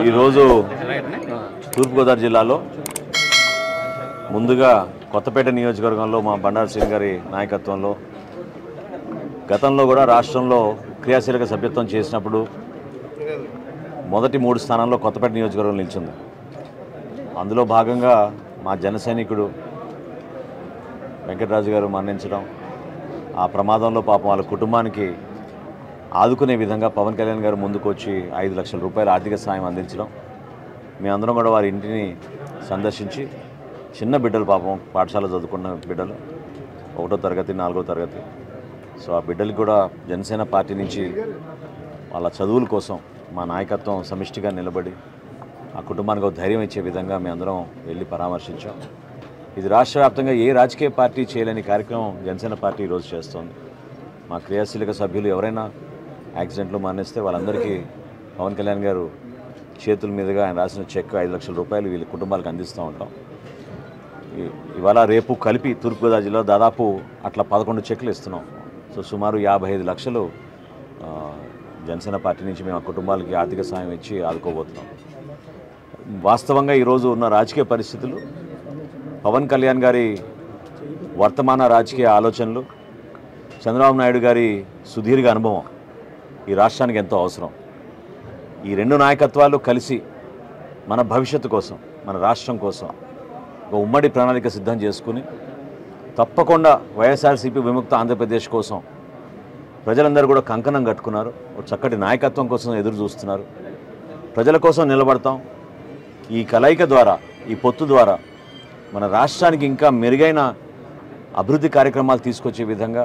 ఈరోజు తూర్పుగోదావరి జిల్లాలో ముందుగా కొత్తపేట నియోజకవర్గంలో మా బండారు సింగ్ గారి నాయకత్వంలో గతంలో కూడా రాష్ట్రంలో క్రియాశీలక సభ్యత్వం చేసినప్పుడు మొదటి మూడు స్థానాల్లో కొత్తపేట నియోజకవర్గం నిలిచింది అందులో భాగంగా మా జన సైనికుడు వెంకటరాజు గారు మరణించడం ఆ ప్రమాదంలో పాపం వాళ్ళ కుటుంబానికి ఆదుకునే విధంగా పవన్ కళ్యాణ్ గారు ముందుకు వచ్చి ఐదు లక్షల రూపాయల ఆర్థిక సాయం అందించడం మేమందరం కూడా వారి ఇంటిని సందర్శించి చిన్న బిడ్డలు పాపం పాఠశాల చదువుకున్న బిడ్డలు ఒకటో తరగతి నాలుగో తరగతి సో ఆ బిడ్డలకి కూడా జనసేన పార్టీ నుంచి వాళ్ళ చదువుల కోసం మా నాయకత్వం సమిష్టిగా నిలబడి ఆ కుటుంబానికి ఒక ధైర్యం ఇచ్చే విధంగా మేమందరం వెళ్ళి పరామర్శించాం ఇది రాష్ట్ర వ్యాప్తంగా ఏ రాజకీయ పార్టీ చేయలేని కార్యక్రమం జనసేన పార్టీ ఈరోజు చేస్తోంది మా క్రియాశీలక సభ్యులు ఎవరైనా యాక్సిడెంట్లో మరణిస్తే వాళ్ళందరికీ పవన్ కళ్యాణ్ గారు చేతుల మీదుగా ఆయన రాసిన చెక్ ఐదు లక్షల రూపాయలు వీళ్ళ కుటుంబాలకు అందిస్తూ ఉంటాం ఈ- ఇవాళ రేపు కలిపి తూర్పుగోదావరి జిల్లాలో దాదాపు అట్లా పదకొండు చెక్లు ఇస్తున్నాం సో సుమారు యాభై ఐదు లక్షలు ఆ, జనసేన పార్టీ నుంచి మేము ఆ కుటుంబాలకి ఆర్థిక సాయం ఇచ్చి ఆదుకోబోతున్నాం వాస్తవంగా ఈరోజు ఉన్న రాజకీయ పరిస్థితులు పవన్ కళ్యాణ్ గారి వర్తమాన రాజకీయ ఆలోచనలు చంద్రబాబు నాయుడు గారి సుదీర్ఘ అనుభవం ఈ రాష్ట్రానికి ఎంతో అవసరం ఈ రెండు నాయకత్వాలు కలిసి మన భవిష్యత్తు కోసం మన రాష్ట్రం కోసం ఒక ఉమ్మడి ప్రణాళిక సిద్ధం చేసుకుని తప్పకుండా వైఎస్ఆర్సీపీ విముక్త ఆంధ్రప్రదేశ్ కోసం ప్రజలందరూ కూడా కంకణం కట్టుకున్నారు ఒక చక్కటి నాయకత్వం కోసం ఎదురు చూస్తున్నారు ప్రజల కోసం నిలబడతాం ఈ కలయిక ద్వారా ఈ పొత్తు ద్వారా మన రాష్ట్రానికి ఇంకా మెరుగైన అభివృద్ధి కార్యక్రమాలు తీసుకొచ్చే విధంగా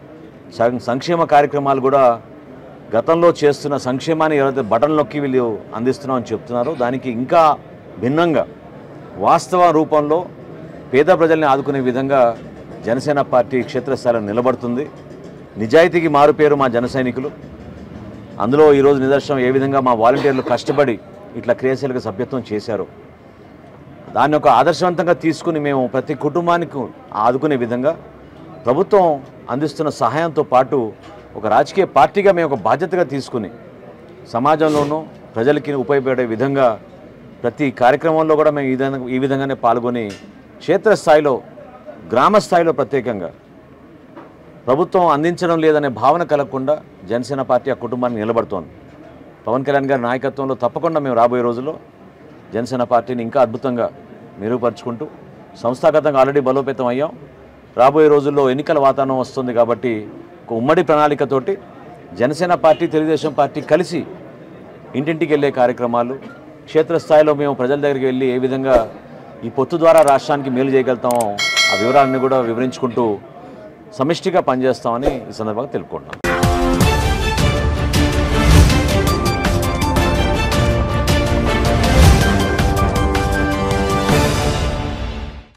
సం- సంక్షేమ కార్యక్రమాలు కూడా గతంలో చేస్తున్న సంక్షేమాన్ని ఎవరైతే బటన్ నొక్కి వీళ్ళు అందిస్తున్నామని చెప్తున్నారో దానికి ఇంకా భిన్నంగా వాస్తవ రూపంలో పేద ప్రజల్ని ఆదుకునే విధంగా జనసేన పార్టీ క్షేత్రస్థాయిలో నిలబడుతుంది నిజాయితీకి మారుపేరు మా జన సైనికులు అందులో ఈరోజు నిదర్శనం ఏ విధంగా మా వాలంటీర్లు కష్టపడి ఇట్లా క్రియాశీలక సభ్యత్వం చేశారు దాన్ని ఒక ఆదర్శవంతంగా తీసుకుని మేము ప్రతి కుటుంబానికి ఆదుకునే విధంగా ప్రభుత్వం అందిస్తున్న సహాయంతో పాటు ఒక రాజకీయ పార్టీగా మేము ఒక బాధ్యతగా తీసుకుని సమాజంలోనూ ప్రజలకి ఉపయోగపడే విధంగా ప్రతి కార్యక్రమంలో కూడా మేము ఈ విధంగా ఈ విధంగానే పాల్గొని క్షేత్రస్థాయిలో గ్రామ స్థాయిలో ప్రత్యేకంగా ప్రభుత్వం అందించడం లేదనే భావన కలగకుండా జనసేన పార్టీ ఆ కుటుంబాన్ని నిలబడుతోంది పవన్ కళ్యాణ్ గారి నాయకత్వంలో తప్పకుండా మేము రాబోయే రోజుల్లో జనసేన పార్టీని ఇంకా అద్భుతంగా మెరుగుపరుచుకుంటూ సంస్థాగతంగా ఆల్రెడీ బలోపేతం అయ్యాం రాబోయే రోజుల్లో ఎన్నికల వాతావరణం వస్తుంది కాబట్టి ఒక ఉమ్మడి ప్రణాళికతోటి జనసేన పార్టీ తెలుగుదేశం పార్టీ కలిసి ఇంటింటికి వెళ్ళే కార్యక్రమాలు క్షేత్రస్థాయిలో మేము ప్రజల దగ్గరికి వెళ్ళి ఏ విధంగా ఈ పొత్తు ద్వారా రాష్ట్రానికి మేలు చేయగలుగుతామో ఆ వివరాలను కూడా వివరించుకుంటూ సమిష్టిగా పనిచేస్తామని ఈ సందర్భంగా తెలుపుకుంటున్నాం